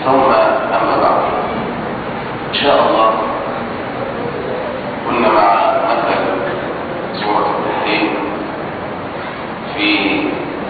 ثم أما بعد إن شاء الله كنا مع مثل سورة التحريم في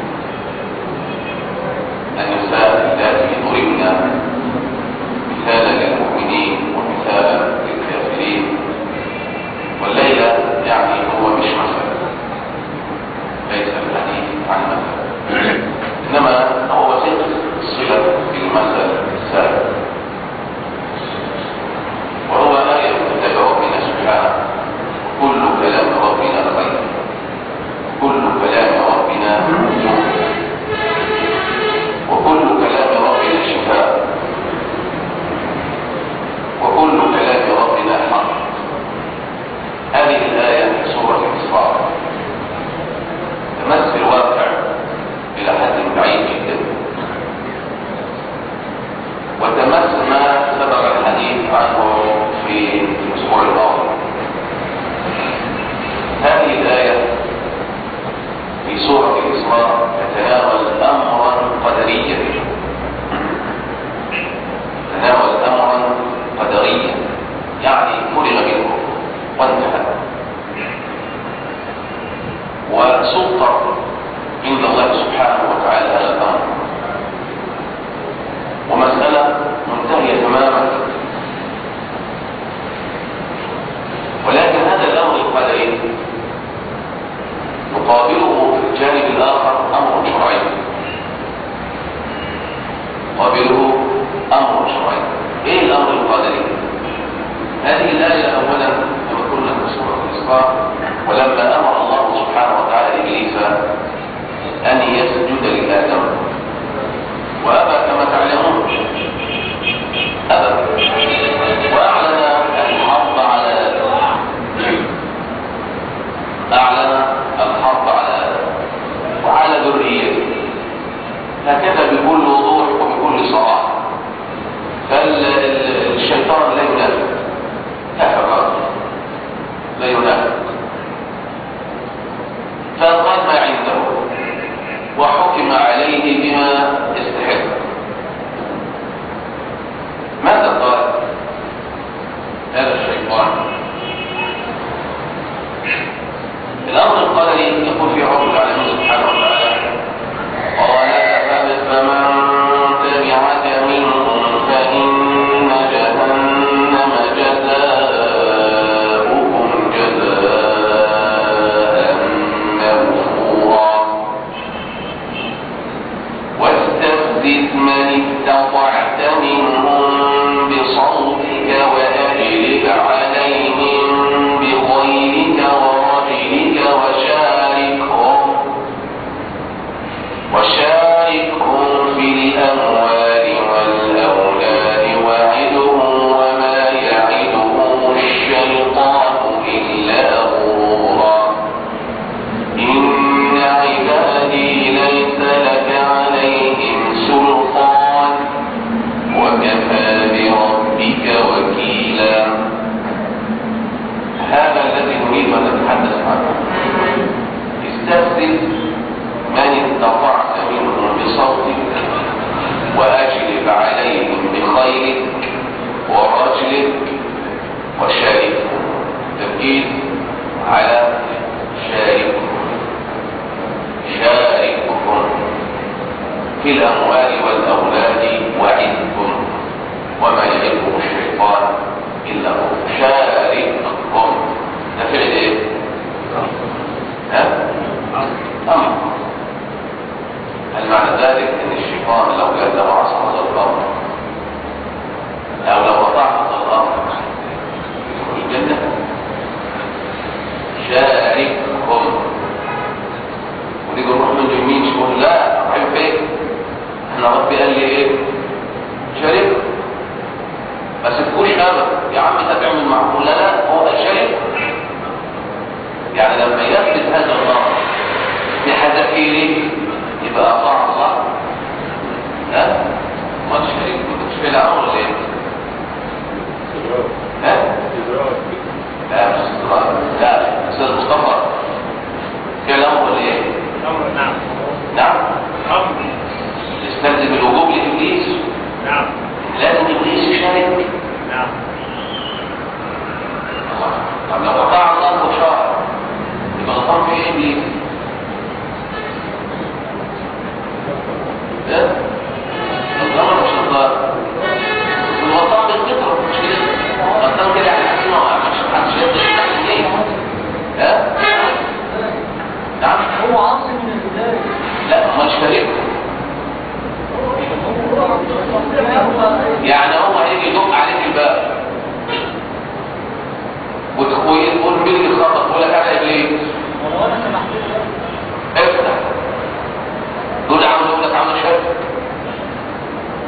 النساء اللاتي ضربن مثالا للمؤمنين ومثالا للكافرين والليلة يعني هو مش مثل ليس الحديث عن مثل إنما هو وسيلة صلة بالمثل السابق وهو آية من كتاب ربنا سبحانه كل كلام ربنا خير كل كلام ربنا نور وكل كلام ربنا شفاء وكل كلام ربنا حق هذه الآية في سورة الإسراء تمس الواقع إلى حد بعيد جدا وتمس ما سبق الحديث عنه في الأسبوع الماضي هذه الآية في سورة الإسراء تتناول أمرا قدريا تتناول أمرا قدريا يعني فرغ منه وانتهى وسطر عند الله سبحانه وتعالى هذا الأمر ومسألة منتهية تماما ولكن هذا الأمر القدري يقابله في الجانب الآخر أمر شرعي يقابله أمر شرعي إيه الأمر القدري؟ هذه الآية أولا كما قلنا في سورة الإسراء ولما أمر الله سبحانه وتعالى إبليس أن يسجد لآدم وأبى كما تعلمون أبى وأعلن الحرب على آدم أعلن الحرب على آدم وعلى ذريته هكذا بكل وضوح وبكل صراحة فالشيطان لا ينافق كفر لا ينافق فقال ما عنده وحكم عليه بما يستحق ماذا قال هذا الشيطان الامر القدري يقول في رب العالمين سبحانه وتعالى قال فمن تبعك منهم فان جهنم جزاؤكم جزاء موفورا واستفزز من استطعت منهم بصوتك وأجلب عليهم بخيلك ورجلك وشاركهم وشاركهم في الأموال والأولاد وعدهم وما يعدهم الشيطان إلا غرورا إن عبادي ليس لك عليهم سلطان وكفى بربك وكيلا هذا الذي نريد أن نتحدث عنه استفزز من استطعت منهم بصوتك وأجلب عليهم بخيرك ورجلك وشاركهم تركيز على شاركهم شاركهم في الأموال والأولاد وعدكم وما يعدكم الشيطان إلا هو شاركهم ده فعل إيه؟ ها؟ أمر هل معنى ذلك أن الشيطان لو جد وعصى هذا الأمر أو لو أطاع هذا الأمر يدخل الجنة شاركهم ونيجي نروح من يمين يقول لا روحين فين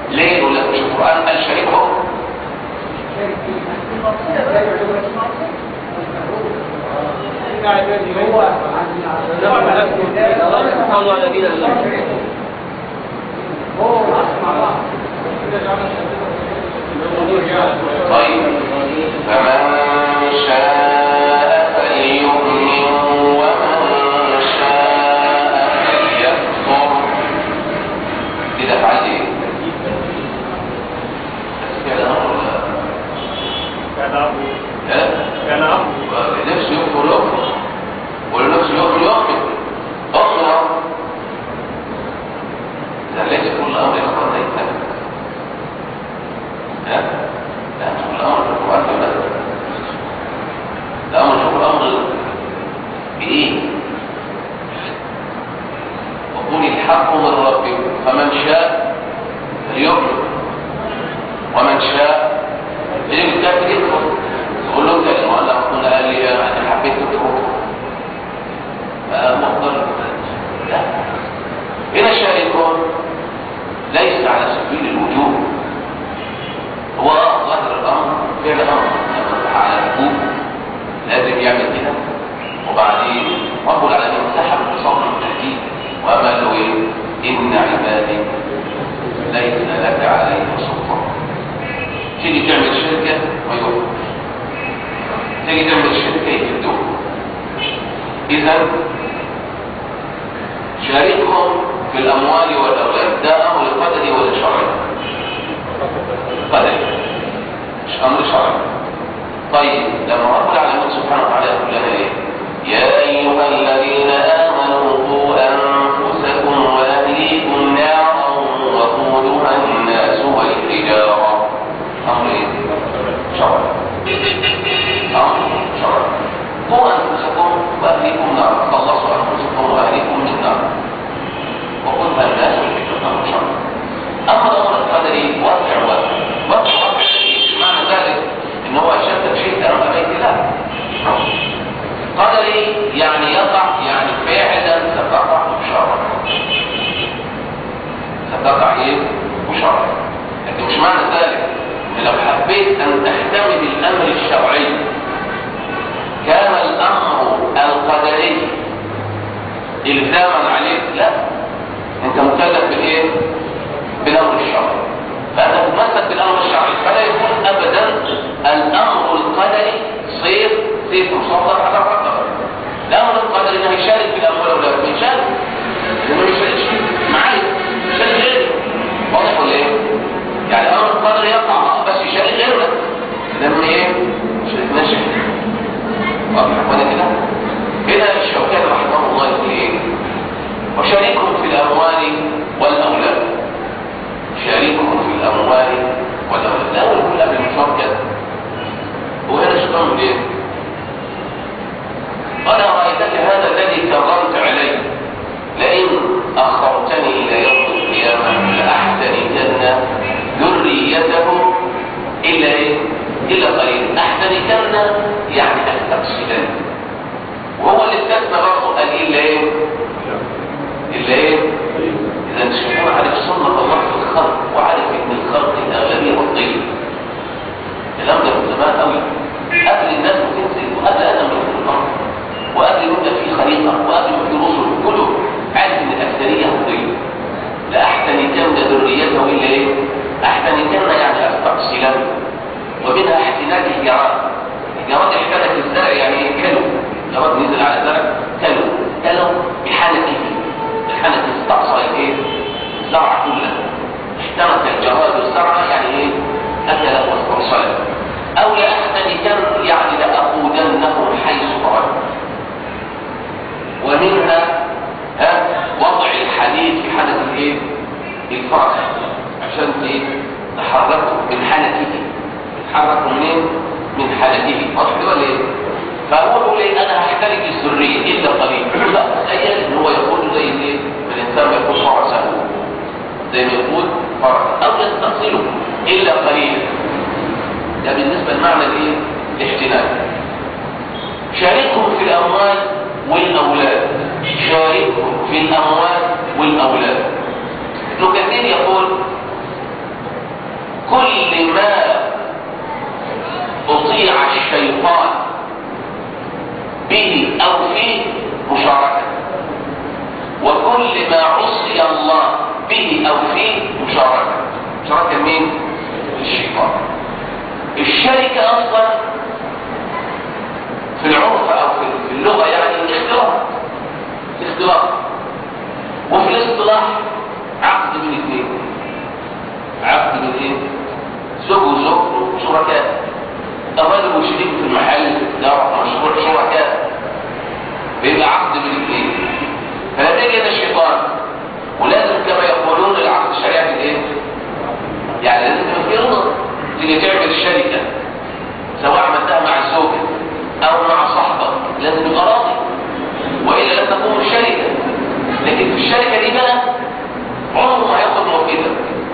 ليه يقول لك مش القران قال شاركهم الله الذين طيب فمن شاء فليؤمن ومن شاء فليكفر كده فعل ايه؟ كده امر ولا لا؟ نفسه يكفر يكفر واللي نفسه يكفر يكفر اقرا ده ليس كل امر يقرا زي ها؟ لا مش كل امر في القران كده الامر شوف الامر بايه؟ وقل الحق من ربكم فمن شاء فليؤمن ومن شاء اللي بالكافر يكفر تقول له انت المؤلف قلنا قال لي انا حبيت تكفر فمقدر لا هنا شاركون ليس على سبيل الوجوب هو ظاهر الامر فعل امر على الوجوب لازم يعمل كده وبعدين رب العالمين سحب بصبر التهديد وقال له ايه ان عبادي ليس لك عليهم سلطان تيجي تعمل شركه ويوقف تيجي تعمل شركه يكدوك اذا شاركهم في الاموال والاولاد ده امر قدري ولا شرعي قدري مش امر شرعي طيب لما رب العالمين سبحانه وتعالى يقول لنا ايه يا ايها الذين امنوا قوا انفسكم واهليكم نارا وقودها الناس والحجاره امر ايه شرعي امر شرعي قوا انفسكم واهليكم نارا خلصوا انفسكم واهليكم من نار وقودها الناس والحجاره امر شرعي اما الامر القدري واسع واسع واسع واسع شديد معنى ذلك ان هو اشد شيء امام بيت الله قدري يعني يقع يعني فعلا ستقع شرعا ستقع ايه شرعا لكن مش معنى ذلك ان لو حبيت ان تحتمل الامر الشرعي كان الامر القدري الزاما عليك لا انت مكلف بالايه بالامر الشرعي فانت تتمسك بالامر الشرعي فلا يكون ابدا الامر القدري صيف سيف مصدر على الرقبه الامر القدري انه يشارك في الاموال ولا لا يشارك لانه ما يشاركش معايا يشارك غيري واضح ولا ايه؟ يعني الامر القدري يقع بس يشارك غيرنا لما ايه؟ شاركناش واضح ولا كده؟ هنا الشوكاني رحمه الله يقول ايه؟ وشاركهم في الاموال والاولاد شاركهم في الاموال والاولاد الاول يقول قبل المشاركه وهنا شيطان ايه؟ قال رايتك هذا الذي كرمت عليه لئن اخرتني الى يوم القيامه لاحتركن ذريته الا ايه؟ الا قليل احتركن يعني استقصدن وهو اللي استثنى برضه قال الا ايه؟ الا ايه؟ اذا الشيطان عارف سنه الله في الخلق وعارف ان الخلق الاغلبيه والطين الكلام ده من زمان قوي قبل الناس ما تنزل وقبل ادم ما يكون الارض وقبل يبدا في خليقه وقبل ما في رسل كله عارف ان الاكثريه هضيه لاحتنكن ذريته الا ايه؟ احتنكن يعني استقصلن ومنها احتناك الجراد الجراد احتنك الزرع يعني ايه؟ كلو جراد نزل على زرع كلو كلو بحنكه الحنك استقصى الايه؟ الزرع كله احترق الجراد الزرع يعني ايه؟ أكله واسترسله أو لأحتنكن يعني لأقودنهم حيث ترك ومنها ها وضع الحديد في حنك الايه؟ الفرس عشان ايه؟ تحركه من حنكه تحركه منين؟ من حنكه واضح كده ولا ايه؟ فهو يقول ايه انا هحترك الذريه الا قليل لا تخيل ان هو يقول زي الايه؟ الانسان يقول فرسه زي ما يقول فرس او يستصله الا قليلا ده بالنسبه لمعنى الايه؟ الاحتناك شاركهم في الاموال والاولاد شاركهم في الاموال والاولاد ابن كثير يقول كل ما عصي الله به او فيه مشاركه مشاركه مين الشيطان الشركه اصلا في العرف او في اللغه يعني اختلاط اختلاط وفي الاصطلاح عقد من اثنين عقد من ايه زوج وزوج شركاء الراجل وشريك في المحل ده مشروع شركاء بيبقى عقد من الاثنين فلا تجد الشيطان ولازم كما يقولون العقد الشريعي في الايه يعني لازم تبقى في رضا تيجي تعمل الشركه سواء عملتها مع الزوجه او مع صاحبك لازم يبقى راضي والا لن تقوم الشركه لكن في الشركه دي بقى عمره ما هياخد موافقتك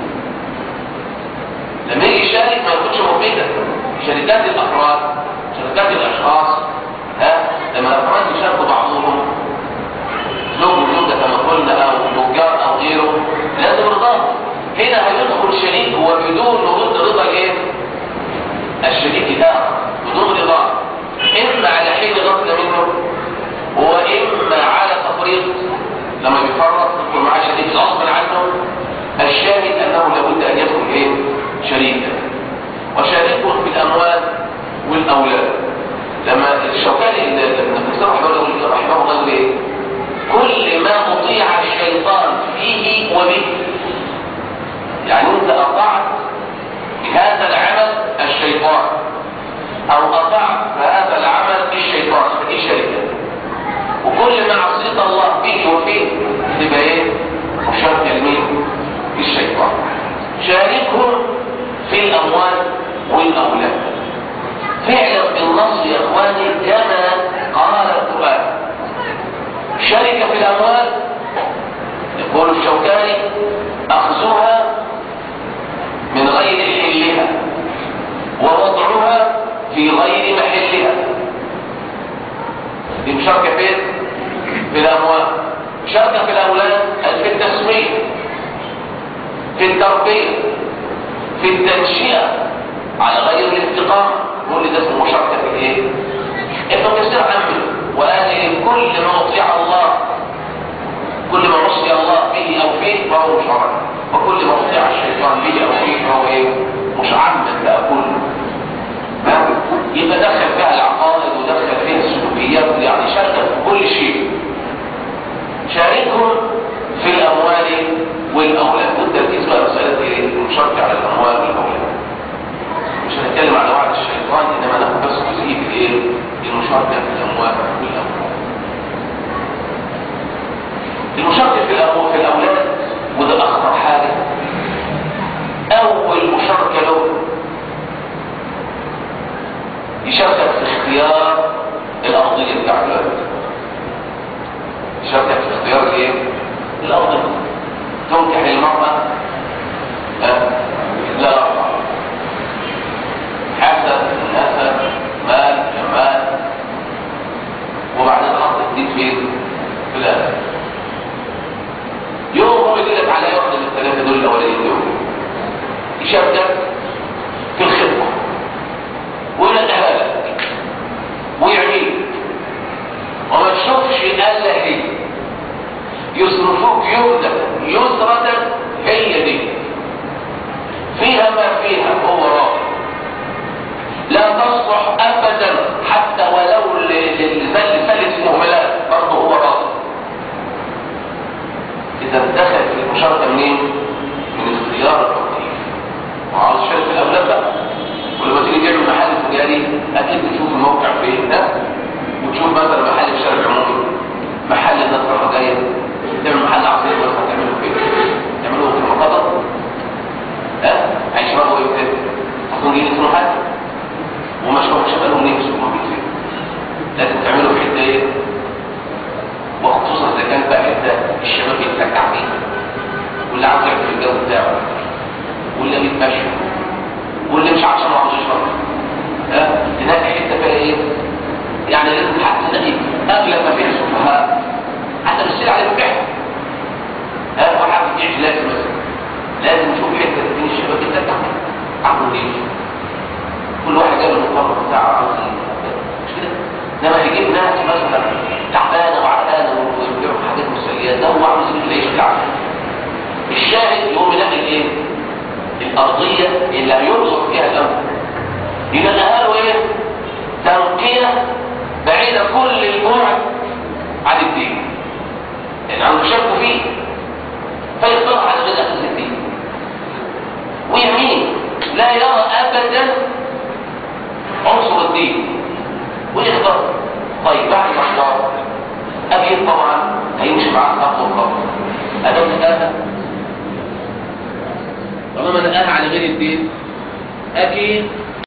لما يجي يشارك ما ياخدش موافقتك شركات الافراد شركات الاشخاص ها لما الافراد يشاركوا بعضهم زوج وزوجه كما قلنا او تجار او غيره لازم رضاه هنا هيدخل شريك هو بدون رد رضا الايه؟ الشريك الاخر بدون رضاه اما على حين غفله منه واما على تفريط لما بيفرط يكون معاه شريك غصبا عنه الشاهد انه لابد ان يدخل ايه؟ شريكا وشاركهم في الاموال والاولاد لما الشوكاني الدكتور رحمه الله يقول ايه؟ كل ما اطيع الشيطان فيه وبه يعني انت اطعت بهذا العمل الشيطان او اطعت بهذا العمل الشيطان فدي شركه وكل ما عصيت الله فيه وفيه تبقى ايه؟ مشاركه لمين؟ الشيطان شاركهم في الاموال والاولاد فعلا بالنص يا اخواني كما قال القران شركه في الاموال يقول الشوكاني اخذها من غير حلها ووضعها في غير محلها دي مشاركه فين في الاموال مشاركه في الاولاد في التسميه في التربيه في التنشئه على غير الاستقامه نقول ده اسمه مشاركه في الايه ابن كثير عمل وقال كل ما اطيع الله كل ما عصي الله به او فيه فهو مشاركه وكل ما اطيع الشيطان به او فيه فهو ايه مش عمد بقى كله يبقى دخل فيها العقائد ودخل فيها السلوكيات يعني شارك في كل شيء شاركهم في الاموال والاولاد والتركيز بقى مساله ايه المشاركه على الاموال والاولاد مش هنتكلم على وعد الشيطان انما ناخد بس جزئيه الايه المشاركه في الاموال والاولاد المشاركه في الاموال في الاولاد وده اخطر حاجه اول مشاركه له يشاركك في اختيار الأرضية بتاع الولد يشاركك في اختيار ايه؟ الأرضية تنكح المرأة أه؟ لا أربعة حسب نسب مال جمال وبعدين حط الدين فين؟ في الآخر يوم هو يقول لك على واحدة من الثلاثة دول الأولين دول يشاركك في الخدمة وينقلها لك ويعميك وما تشوفش الا هي يصرفوك يمنى يسرة هي دي فيها ما فيها هو راضي لا تصلح ابدا حتى ولو للزل ثالث مهملات برضه هو راضي اذا دخل في المشاركه منين؟ من اختيار التوقيف وعاوز شركه الاولاد بقى ولما تيجي تعمل محل تجاري اكيد بتشوف الموقع فين ده وتشوف مثلا محل في شارع عمومي محل الناس رايحه جايه تعمل محل عصير مثلا تعمله فين؟ تعمله في المقاطع ها؟ هيشربوا ايه فين؟ اصلا جايين يسمعوا حاجه وما شربوا شغلوا منين يشربوا موجود فين؟ لازم تعمله في حته ايه؟ وخصوصا اذا كان بقى حته الشباب يتلكع فيها واللي عاوز يعمل الجو بتاعه واللي بيتمشى واللي مش عشان ما عاوز يشرب ها تنقي حته فيها ايه يعني لازم حد تنقي اغلب ما فيها سفهاء حتى بالسير عليه بيعها ها واحد بيبيع جلاد مثلا لازم نشوف حته بين الشباب اللي تحت عقله ليه كل واحد جاب المقرر بتاعه عاوز مش كده انما هيجيب ناس مثلا تعبانه وعرقانه ويبيعوا حاجات مسليات ده هو عاوز القضية اللي هيرزق فيها الأمر يبقى له إيه؟ تنقية بعيدة كل البعد عن الدين لأن عنده شك فيه فيختار على غير أساس الدين ويمين لا يرى أبدا عنصر الدين ويختار طيب بعد ما اختار أكيد طبعا هيمشي مع خطوة خطوة أدام نقاها طالما نقاها على غير الدين أكيد